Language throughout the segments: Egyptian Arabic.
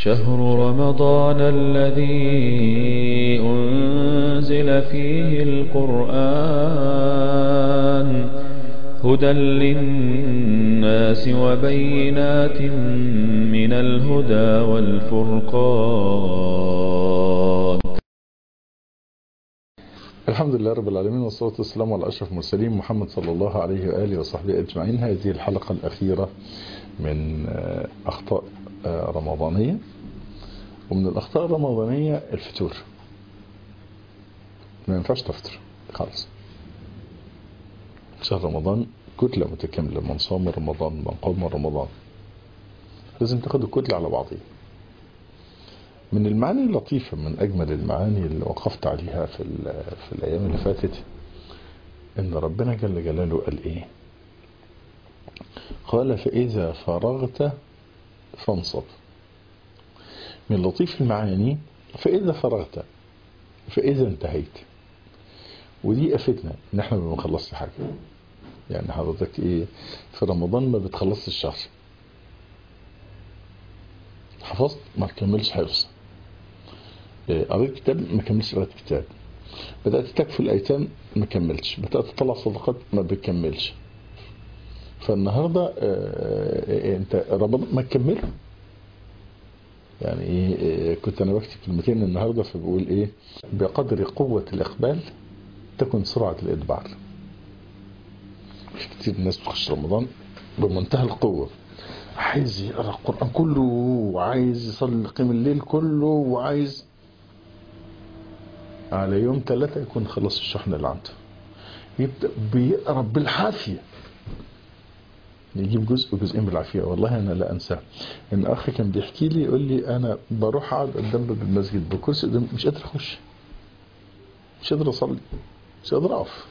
شهر رمضان الذي أنزل فيه القرآن هدى للناس وبينات من الهدى والفرقان الحمد لله رب العالمين والصلاة والسلام على أشرف المرسلين محمد صلى الله عليه وآله وصحبه أجمعين هذه الحلقة الأخيرة من أخطاء رمضانية ومن الأخطاء الرمضانية الفتور ما ينفعش تفطر خالص شهر رمضان كتلة متكاملة من صام رمضان من قام رمضان لازم تاخد الكتلة على بعضها من المعاني اللطيفة من أجمل المعاني اللي وقفت عليها في, في الأيام اللي فاتت إن ربنا جل جلاله قال إيه قال فإذا فرغت فانصب من لطيف المعاني فإذا فرغت فإذا انتهيت ودي أفتنا إن إحنا ما بنخلصش حاجة يعني حضرتك إيه في رمضان ما بتخلصش الشهر حفظت ما تكملش حفظ قريت كتاب ما كملش قراءة كتاب بدأت تكفي الأيتام ما كملتش بدأت تطلع صدقات ما بتكملش فالنهاردة انت رمضان ما تكمله يعني ايه كنت انا بكتب كلمتين النهاردة فبقول ايه بقدر قوة الاقبال تكن سرعة الادبار مش كتير الناس بتخش رمضان بمنتهى القوة عايز يقرا القرآن كله وعايز يصلي قيام الليل كله وعايز على يوم ثلاثة يكون خلص الشحن اللي عنده يبدأ بيقرا بالعافية يجيب جزء جزئين بالعافية والله أنا لا أنساه إن أخ كان بيحكي لي يقول لي أنا بروح أقعد قدام باب المسجد بكرسي قدام مش قادر أخش مش قادر أصلي مش قادر أقف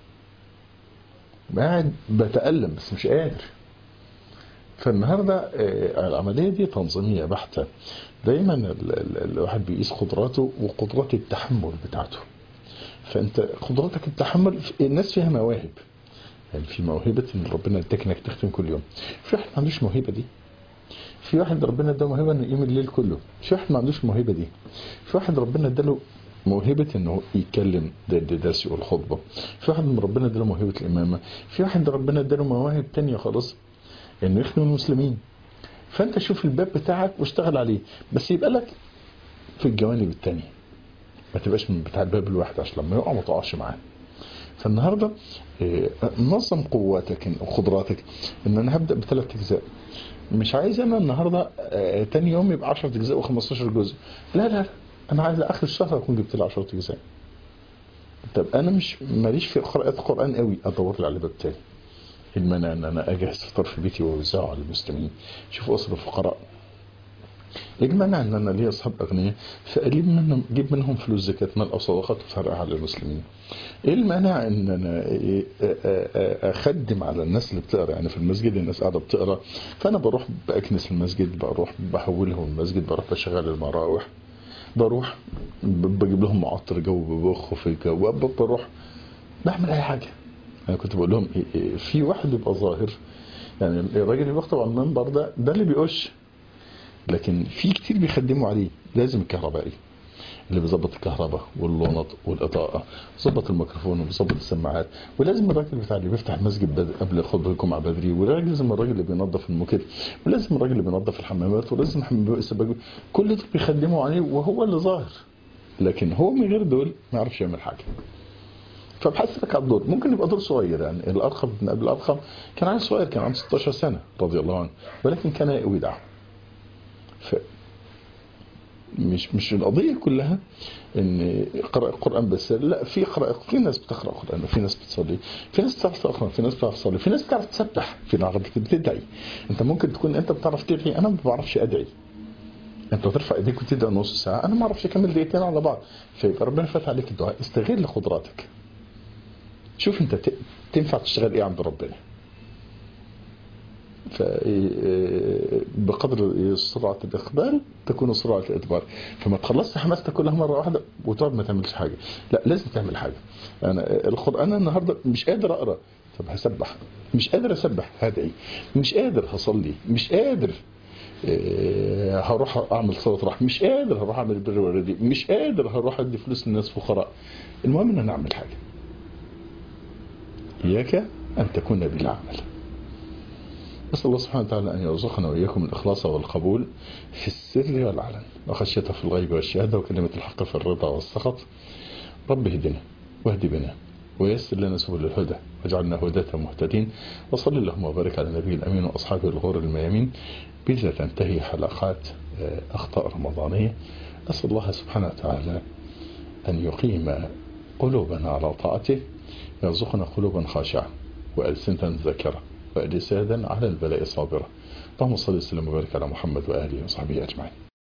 قاعد بتألم بس مش قادر فالنهاردة العملية دي تنظيمية بحتة دايما الواحد بيقيس قدراته وقدرات التحمل بتاعته فانت قدراتك التحمل الناس فيها مواهب يعني في موهبة ان ربنا اداك انك تختم كل يوم في واحد ما عندوش الموهبة دي في واحد ربنا اداه موهبة انه يقيم الليل كله في واحد ما عندوش الموهبة دي في واحد ربنا اداله موهبة انه يتكلم درس يقول خطبة في واحد من ربنا اداله موهبة الامامة في واحد ربنا اداله مواهب تانية خالص انه يخدم المسلمين فانت شوف الباب بتاعك واشتغل عليه بس يبقى لك في الجوانب التانية ما تبقاش من بتاع الباب الواحد عشان لما يقع ما تقعش معاه فالنهارده نظم قواتك وقدراتك ان انا هبدا بثلاث اجزاء مش عايز انا النهارده تاني يوم يبقى 10 اجزاء و15 جزء لا لا انا عايز اخر الشهر اكون جبت لي 10 اجزاء طب انا مش ماليش في قراءه قران قوي ادور لي على باب تاني المنع ان انا اجهز فطار في بيتي واوزعه على المسلمين شوف اسر الفقراء ايه المانع ان انا ليا اصحاب اغنياء فاجيب منهم اجيب منهم فلوس زكاه مال او صدقات وفرقها على المسلمين ايه المانع ان انا اخدم على الناس اللي بتقرا يعني في المسجد الناس قاعده بتقرا فانا بروح باكنس المسجد بروح بحولهم المسجد بروح بشغل المراوح بروح بجيب لهم معطر جو ببخ في الجو بروح بعمل اي حاجه انا كنت بقول لهم إيه في واحد بيبقى ظاهر يعني الراجل اللي بيخطب على المنبر ده ده اللي بيقش لكن في كتير بيخدموا عليه لازم الكهربائي اللي بيظبط الكهرباء واللونط والاضاءه ظبط الميكروفون وبيظبط السماعات ولازم الراجل بتاع اللي بيفتح المسجد بدري قبل خطبه الجمعه بدري ولازم الراجل اللي بينظف الموكب ولازم الراجل اللي بينظف الحمامات ولازم السباجون كل دول بيخدموا عليه وهو اللي ظاهر لكن هو من غير دول ما يعرفش يعمل حاجه فبحث على الدور ممكن يبقى دور صغير يعني الارقم بن ابي الارقم كان عيل صغير كان عنده 16 سنه رضي الله عنه ولكن كان يقوي دعوه ف مش مش القضيه كلها ان اقرا القران بس لا في قراءة في ناس بتقرا قران وفي ناس بتصلي في ناس بتعرف تقرا في ناس بتعرف تصلي في ناس بتعرف تسبح في ناس بتدعي انت ممكن تكون انت بتعرف تدعي انا ما بعرفش ادعي انت ترفع ايديك وتدعي نص ساعه انا ما اعرفش اكمل دقيقتين على بعض فيبقى ربنا فتح عليك الدعاء استغل قدراتك شوف انت تنفع تشتغل ايه عند ربنا بقدر سرعة الإقبال تكون سرعة الإدبار فما تخلصش حماستك كلها مرة واحدة وتقعد ما تعملش حاجة لا لازم تعمل حاجة أنا القرآن النهاردة مش قادر أقرأ طب هسبح مش قادر أسبح هدعي مش قادر هصلي مش قادر إيه، هروح اعمل صلاه رحم مش قادر هروح اعمل البر والردي مش قادر هروح ادي فلوس للناس فقراء المهم ان انا اعمل حاجه اياك ان تكون بالعمل نسال الله سبحانه وتعالى ان يرزقنا واياكم الاخلاص والقبول في السر والعلن وخشيته في الغيب والشهاده وكلمه الحق في الرضا والسخط رب اهدنا واهد بنا ويسر لنا سبل الهدى واجعلنا هداة مهتدين وصل اللهم وبارك على النبي الأمين وأصحابه الغور الميامين بذا تنتهي حلقات آه، أخطاء رمضانية أسأل الله سبحانه وتعالى أن يقيم قلوبنا على طاعته يرزقنا قلوبا خاشعة وألسنة ذاكرة وأجسادا على البلاء صابرة اللهم صل وسلم وبارك على محمد وآله وصحبه أجمعين